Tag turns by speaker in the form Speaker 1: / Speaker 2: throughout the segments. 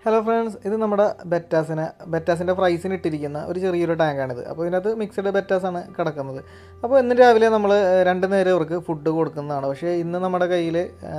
Speaker 1: hello friends ഇത് നമ്മുടെ ബെറ്റാസിനെ ബെറ്റാസിൻ്റെ ഫ്രൈസിന് ഇട്ടിരിക്കുന്ന ഒരു ചെറിയൊരു ടാങ്കാണിത് അപ്പോൾ ഇതിനകത്ത് മിക്സഡ് ബെറ്റാസാണ് കിടക്കുന്നത് അപ്പോൾ ഇന്ന് രാവിലെ നമ്മൾ രണ്ട് നേരം ഇവർക്ക് ഫുഡ് കൊടുക്കുന്നതാണ് പക്ഷേ ഇന്ന് നമ്മുടെ കയ്യിൽ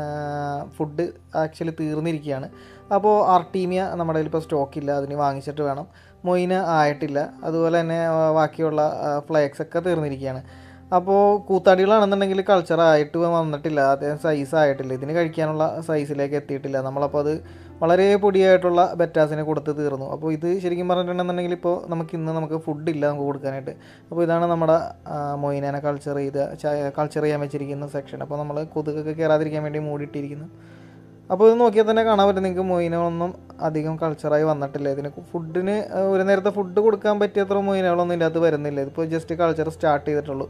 Speaker 1: ഫുഡ് ആക്ച്വലി തീർന്നിരിക്കുകയാണ് അപ്പോൾ ആർട്ടീമിയ നമ്മുടെ കയ്യിൽ ഇപ്പോൾ സ്റ്റോക്കില്ല അതിന് വാങ്ങിച്ചിട്ട് വേണം മൊയിന് ആയിട്ടില്ല അതുപോലെ തന്നെ ആ, ബാക്കിയുള്ള ഫ്ലേക്സ് ഒക്കെ തീർന്നിരിക്കുകയാണ് അപ്പോൾ കൂത്താടികളാണെന്നുണ്ടെങ്കിൽ കൾച്ചർ ആയിട്ട് വന്നിട്ടില്ല അതേ സൈസ് ആയിട്ടില്ല ഇതിന് കഴിക്കാനുള്ള സൈസിലേക്ക് എത്തിയിട്ടില്ല നമ്മളപ്പോൾ അത് വളരെ പൊടിയായിട്ടുള്ള ബെറ്റാസിനെ കൊടുത്ത് തീർന്നു അപ്പോൾ ഇത് ശരിക്കും പറഞ്ഞിട്ടുണ്ടെന്നുണ്ടെങ്കിൽ ഇപ്പോൾ നമുക്ക് ഇന്ന് നമുക്ക് ഫുഡ് ഇല്ല നമുക്ക് കൊടുക്കാനായിട്ട് അപ്പോൾ ഇതാണ് നമ്മുടെ ആ, മൊയിനാനെ കൾച്ചർ ചെയ്ത് കൾച്ചർ ചെയ്യാൻ വെച്ചിരിക്കുന്ന സെക്ഷൻ അപ്പോൾ നമ്മൾ കൊതുകൊക്കെ കയറാതിരിക്കാൻ വേണ്ടി മൂടിയിട്ടിരിക്കുന്നു അപ്പോൾ ഇത് നോക്കിയാൽ തന്നെ കാണാൻ പറ്റും നിങ്ങൾക്ക് മൊയിനകളൊന്നും അധികം കൾച്ചറായി വന്നിട്ടില്ല ഇതിന് ഫുഡിന് ഒരു നേരത്തെ ഫുഡ് കൊടുക്കാൻ പറ്റിയത്ര മൊയിനകളൊന്നും ഇതിനകത്ത് വരുന്നില്ല ഇതിപ്പോൾ ജസ്റ്റ് കൾച്ചർ സ്റ്റാർട്ട് ചെയ്തിട്ടുള്ളൂ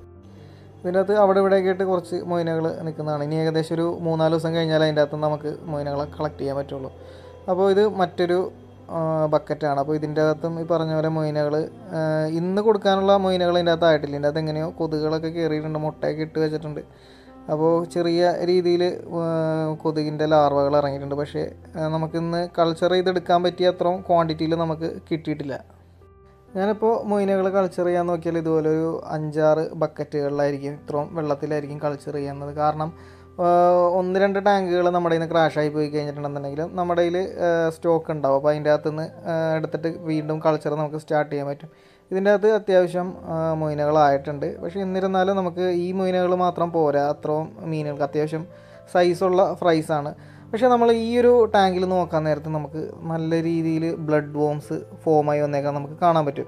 Speaker 1: ഇതിനകത്ത് അവിടെ ഇവിടെയൊക്കെ ആയിട്ട് കുറച്ച് മൊയിനകൾ നിൽക്കുന്നതാണ് ഇനി ഏകദേശം ഒരു മൂന്നാല് ദിവസം കഴിഞ്ഞാൽ അതിൻ്റെ അകത്ത് നമുക്ക് മൊയിനകളെ കളക്ട് ചെയ്യാൻ പറ്റുള്ളൂ അപ്പോൾ ഇത് മറ്റൊരു ബക്കറ്റാണ് അപ്പോൾ ഇതിൻ്റെ അകത്തും ഈ പറഞ്ഞ പോലെ മൊയിനകൾ ഇന്ന് കൊടുക്കാനുള്ള മൊയിനകൾ ഇതിൻ്റെ അകത്ത് ആയിട്ടില്ല ഇതിൻ്റെ അകത്ത് എങ്ങനെയോ കൊതുകുകളൊക്കെ കയറിയിട്ടുണ്ട് മുട്ടയൊക്കെ ഇട്ട് വെച്ചിട്ടുണ്ട് അപ്പോൾ ചെറിയ രീതിയിൽ കൊതുകിൻ്റെ ലാർവകൾ ഇറങ്ങിയിട്ടുണ്ട് പക്ഷേ ആ, നമുക്കിന്ന് കൾച്ചർ ചെയ്തെടുക്കാൻ പറ്റിയ അത്രയും ക്വാണ്ടിറ്റിയിൽ നമുക്ക് കിട്ടിയിട്ടില്ല ഞാനിപ്പോൾ മൊയിനകൾ കൾച്ചർ ചെയ്യാൻ നോക്കിയാൽ ഇതുപോലെ ഒരു അഞ്ചാറ് ബക്കറ്റുകളിലായിരിക്കും ഇത്രയും വെള്ളത്തിലായിരിക്കും കൾച്ചർ ചെയ്യുന്നത് കാരണം ആ, ഒന്ന് രണ്ട് ടാങ്കുകൾ നമ്മുടെ കയ്യിൽ നിന്ന് ക്രാഷായി പോയി കഴിഞ്ഞിട്ടുണ്ടെന്നുണ്ടെങ്കിലും നമ്മുടെ കയ്യിൽ സ്റ്റോക്ക് ഉണ്ടാവും അപ്പോൾ അതിൻ്റെ അകത്തുനിന്ന് ആ, എടുത്തിട്ട് വീണ്ടും കൾച്ചർ നമുക്ക് സ്റ്റാർട്ട് ചെയ്യാൻ പറ്റും ഇതിൻ്റെ അകത്ത് അത്യാവശ്യം ആ, മൊയിനകളായിട്ടുണ്ട് പക്ഷേ എന്നിരുന്നാലും നമുക്ക് ഈ മൊയിനകൾ മാത്രം പോരാ അത്രയും മീനുകൾക്ക് അത്യാവശ്യം സൈസുള്ള ഫ്രൈസാണ് പക്ഷേ നമ്മൾ ഈ ഒരു ടാങ്കിൽ നോക്കാൻ നേരത്ത് നമുക്ക് നല്ല രീതിയിൽ ബ്ലഡ് വോംസ് ഫോമായി വന്നേക്കാൻ നമുക്ക് കാണാൻ പറ്റും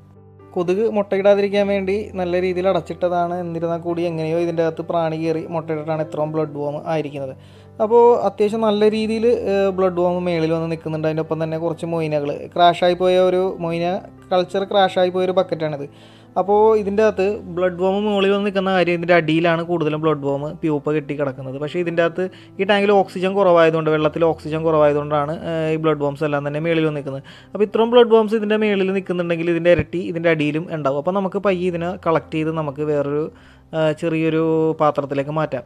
Speaker 1: കൊതുക് മുട്ടയിടാതിരിക്കാൻ വേണ്ടി നല്ല രീതിയിൽ അടച്ചിട്ടതാണ് എന്നിരുന്നാൽ കൂടി എങ്ങനെയോ ഇതിൻ്റെ അകത്ത് പ്രാണി കയറി മുട്ടയിട്ടിട്ടാണ് ഇത്രയും ബ്ലഡ് വോം ആയിരിക്കുന്നത് അപ്പോൾ അത്യാവശ്യം നല്ല രീതിയിൽ ബ്ലഡ് വോം മേളിൽ വന്ന് നിൽക്കുന്നുണ്ട് അതിൻ്റെ ഒപ്പം തന്നെ കുറച്ച് മൊയിനകൾ ക്രാഷായി പോയ ഒരു മൊയിന കൾച്ചർ ക്രാഷായി പോയ ഒരു ബക്കറ്റാണിത് അപ്പോൾ ഇതിൻ്റെ അകത്ത് ബ്ലഡ് വോം മുകളിൽ വന്ന് നിൽക്കുന്ന കാര്യം ഇതിൻ്റെ അടിയിലാണ് കൂടുതലും ബ്ലഡ് വോം പ്യൂപ്പ കെട്ടി കിടക്കുന്നത് പക്ഷേ ഇതിൻ്റെ അകത്ത് ഈ ടാങ്കിൽ ഓക്സിജൻ കുറവായതുകൊണ്ട് വെള്ളത്തിൽ ഓക്സിജൻ കുറവായതുകൊണ്ടാണ് ഏഹ്, ഈ ബ്ലഡ് വോംസ് എല്ലാം തന്നെ മേളിൽ വന്ന് നിൽക്കുന്നത് അപ്പോൾ ഇത്രയും ബ്ലഡ് വോംസ് ഇതിൻ്റെ മേളിൽ നിൽക്കുന്നുണ്ടെങ്കിൽ ഇതിൻ്റെ ഇരട്ടി ഇതിൻ്റെ അടിയിലും ഉണ്ടാവും അപ്പോൾ നമുക്ക് പയ്യെ ഇതിനെ കളക്ട് ചെയ്ത് നമുക്ക് വേറൊരു ഏഹ്, ചെറിയൊരു പാത്രത്തിലേക്ക് മാറ്റാം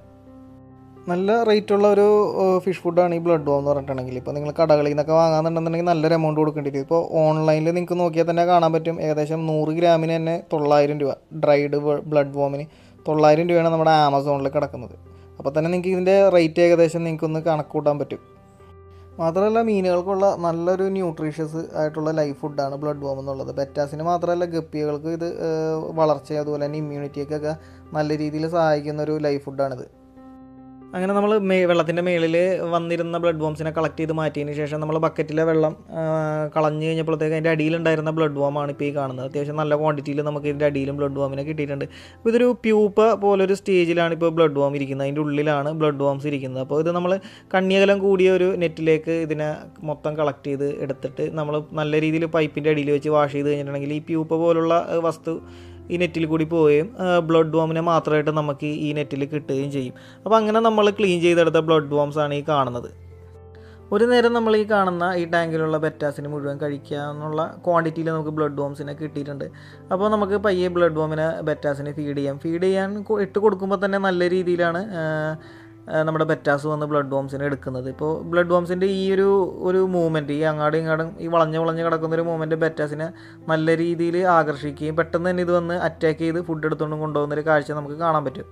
Speaker 1: നല്ല റേറ്റുള്ള ഒരു ഫിഷ് ഫുഡാണ് ഈ ബ്ലഡ് വോം എന്ന് പറഞ്ഞിട്ടുണ്ടെങ്കിൽ ഇപ്പോൾ നിങ്ങൾ കടകളിൽ നിന്നൊക്കെ വാങ്ങാന്നുണ്ടെന്നുണ്ടെങ്കിൽ നല്ലൊരു എമൗണ്ട് കൊടുക്കേണ്ടി വരും ഇപ്പോൾ ഓൺലൈനിൽ നിങ്ങൾക്ക് നോക്കിയാൽ തന്നെ കാണാൻ പറ്റും ഏകദേശം നൂറ് ഗ്രാമിന് തന്നെ തൊള്ളായിരം രൂപ ഡ്രൈഡ് ബ്ലഡ് വോമിന് തൊള്ളായിരം രൂപയാണ് നമ്മുടെ ആമസോണിൽ കിടക്കുന്നത് അപ്പോൾ തന്നെ നിങ്ങൾക്ക് ഇതിൻ്റെ റേറ്റ് ഏകദേശം നിങ്ങൾക്കൊന്ന് കണക്ക് കൂട്ടാൻ പറ്റും മാത്രമല്ല മീനുകൾക്കുള്ള നല്ലൊരു ന്യൂട്രീഷ്യസ് ആയിട്ടുള്ള ലൈഫ് ഫുഡാണ് ബ്ലഡ് വോം എന്നുള്ളത് ബെറ്റാസിന് മാത്രമല്ല ഗപ്പികൾക്ക് ഇത് ഏഹ്, വളർച്ച അതുപോലെ തന്നെ ഇമ്മ്യൂണിറ്റിയൊക്കെ നല്ല രീതിയിൽ സഹായിക്കുന്ന ഒരു ലൈഫ് ഫുഡാണിത് അങ്ങനെ നമ്മൾ മേ വെള്ളത്തിൻ്റെ മേളിൽ വന്നിരുന്ന ബ്ലഡ് ബോംസിനെ കളക്ട് ചെയ്ത് മാറ്റിയതിന് ശേഷം നമ്മൾ ബക്കറ്റിലെ വെള്ളം ആ, കളഞ്ഞ് കഴിഞ്ഞപ്പോഴത്തേക്ക് അതിൻ്റെ അടിയിലുണ്ടായിരുന്ന ബ്ലഡ് ബോമാണ് ഇപ്പോൾ ഈ കാണുന്നത് അത്യാവശ്യം നല്ല ക്വാണ്ടിറ്റിയിൽ നമുക്ക് ഇതിൻ്റെ അടിയിലും ബ്ലഡ് ബോമിനെ കിട്ടിയിട്ടുണ്ട് അപ്പോൾ ഇതൊരു പ്യൂപ്പ പോലൊരു സ്റ്റേജിലാണ് ഇപ്പോൾ ബ്ലഡ് ബോം ഇരിക്കുന്നത് അതിൻ്റെ ഉള്ളിലാണ് ബ്ലഡ് ബോംസ് ഇരിക്കുന്നത് അപ്പോൾ ഇത് നമ്മൾ കണ്ണിയകലം കൂടിയ ഒരു നെറ്റിലേക്ക് ഇതിനെ മൊത്തം കളക്ട് ചെയ്ത് എടുത്തിട്ട് നമ്മൾ നല്ല രീതിയിൽ പൈപ്പിൻ്റെ അടിയിൽ വെച്ച് വാഷ് ചെയ്ത് കഴിഞ്ഞിട്ടുണ്ടെങ്കിൽ ഈ പ്യൂപ്പ പോലുള്ള ഏഹ്, വസ്തു ഈ നെറ്റിൽ കൂടി പോവുകയും ബ്ലഡ് വോമിനെ മാത്രമായിട്ട് നമുക്ക് ഈ നെറ്റിൽ കിട്ടുകയും ചെയ്യും അപ്പോൾ അങ്ങനെ നമ്മൾ ക്ലീൻ ചെയ്തെടുത്ത ബ്ലഡ് വോംസ് ആണ് ഈ കാണുന്നത് ഒരു നേരം നമ്മൾ ഈ കാണുന്ന ഈ ടാങ്കിലുള്ള ബെറ്റാസിന് മുഴുവൻ കഴിക്കാനുള്ള ക്വാണ്ടിറ്റിയിൽ നമുക്ക് ബ്ലഡ് വോംസിനെ കിട്ടിയിട്ടുണ്ട് അപ്പോൾ നമുക്ക് പയ്യെ ബ്ലഡ് വോമിനെ ബെറ്റാസിന് ഫീഡ് ചെയ്യാം ഫീഡ് ചെയ്യാൻ കൊ- ഇട്ട് കൊടുക്കുമ്പോൾ തന്നെ നല്ല രീതിയിലാണ് ആ, ആ, നമ്മുടെ ബെറ്റാസ് വന്ന് ബ്ലഡ് വോംസിനെ എടുക്കുന്നത് ഇപ്പോൾ ബ്ലഡ് വോംസിൻ്റെ ഈ ഒരു ഒരു മൂവ്മെൻറ്റ് ഈ അങ്ങാടും ഇങ്ങാടും ഈ വളഞ്ഞ് വളഞ്ഞ് കിടക്കുന്ന ഒരു മൂവ്മെൻറ്റ് ബെറ്റാസിനെ നല്ല രീതിയിൽ ആകർഷിക്കുകയും പെട്ടെന്ന് തന്നെ ഇത് വന്ന് അറ്റാക്ക് ചെയ്ത് ഫുഡ് എടുത്തുകൊണ്ട് കൊണ്ടുപോകുന്ന ഒരു കാഴ്ച നമുക്ക് കാണാൻ പറ്റും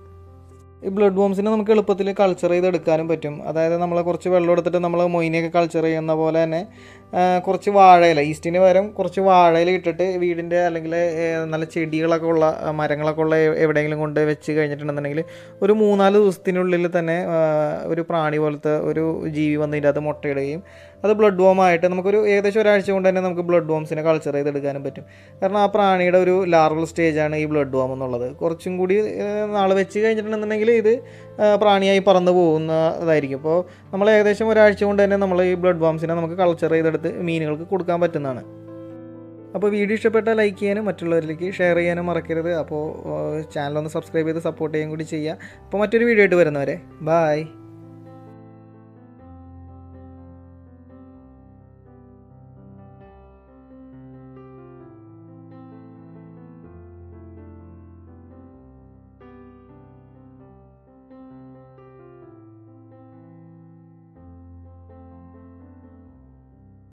Speaker 1: ഈ ബ്ലഡ് വോംസിനെ നമുക്ക് എളുപ്പത്തിൽ കൾച്ചർ ചെയ്തെടുക്കാനും പറ്റും അതായത് നമ്മൾ കുറച്ച് വെള്ളം എടുത്തിട്ട് നമ്മൾ മൊയിനെയൊക്കെ കൾച്ചർ ചെയ്യുന്ന പോലെ തന്നെ ആ, കുറച്ച് വാഴയില ഈസ്റ്റിന് പകരം കുറച്ച് വാഴയില ഇട്ടിട്ട് വീടിൻ്റെ അല്ലെങ്കിൽ ഏ, നല്ല ചെടികളൊക്കെ ഉള്ള ആ, മരങ്ങളൊക്കെ ഉള്ള എ- എവിടെയെങ്കിലും കൊണ്ട് വെച്ച് കഴിഞ്ഞിട്ടുണ്ടെന്നുണ്ടെങ്കിൽ ഒരു മൂന്നാല് ദിവസത്തിനുള്ളിൽ തന്നെ ആ, ഒരു പ്രാണി പോലത്തെ ഒരു ജീവി വന്ന് ഇതിൻ്റെ അകത്ത് മുട്ടയിടുകയും അത് ബ്ലഡ് വോം ആയിട്ട് നമുക്കൊരു ഏകദേശം ഒരാഴ്ച കൊണ്ട് തന്നെ നമുക്ക് ബ്ലഡ് വോംസിനെ കൾച്ചർ ചെയ്തെടുക്കാനും പറ്റും കാരണം ആ പ്രാണിയുടെ ഒരു ലാർവൽ സ്റ്റേജാണ് ഈ ബ്ലഡ് വോം എന്നുള്ളത് കുറച്ചും കൂടി നാൾ വെച്ച് കഴിഞ്ഞിട്ടുണ്ടെന്നുണ്ടെങ്കിൽ ഇത് ആ, പ്രാണിയായി പറന്നു പോകുന്നതായിരിക്കും അപ്പോൾ നമ്മൾ ഏകദേശം ഒരാഴ്ച കൊണ്ട് തന്നെ നമ്മൾ ഈ ബ്ലഡ് വോംസിനെ നമുക്ക് കൾച്ചർ ചെയ്തെടുത്ത് മീനുകൾക്ക് കൊടുക്കാൻ പറ്റുന്നതാണ് അപ്പോൾ വീഡിയോ ഇഷ്ടപ്പെട്ടാൽ ലൈക്ക് ചെയ്യാനും മറ്റുള്ളവരിലേക്ക് ഷെയർ ചെയ്യാനും മറക്കരുത് അപ്പോൾ ചാനൽ ഒന്ന് സബ്സ്ക്രൈബ് ചെയ്ത് സപ്പോർട്ട് ചെയ്യാൻ കൂടി ചെയ്യുക അപ്പോൾ മറ്റൊരു വീഡിയോ ആയിട്ട് വരുന്നവരെ ബായ്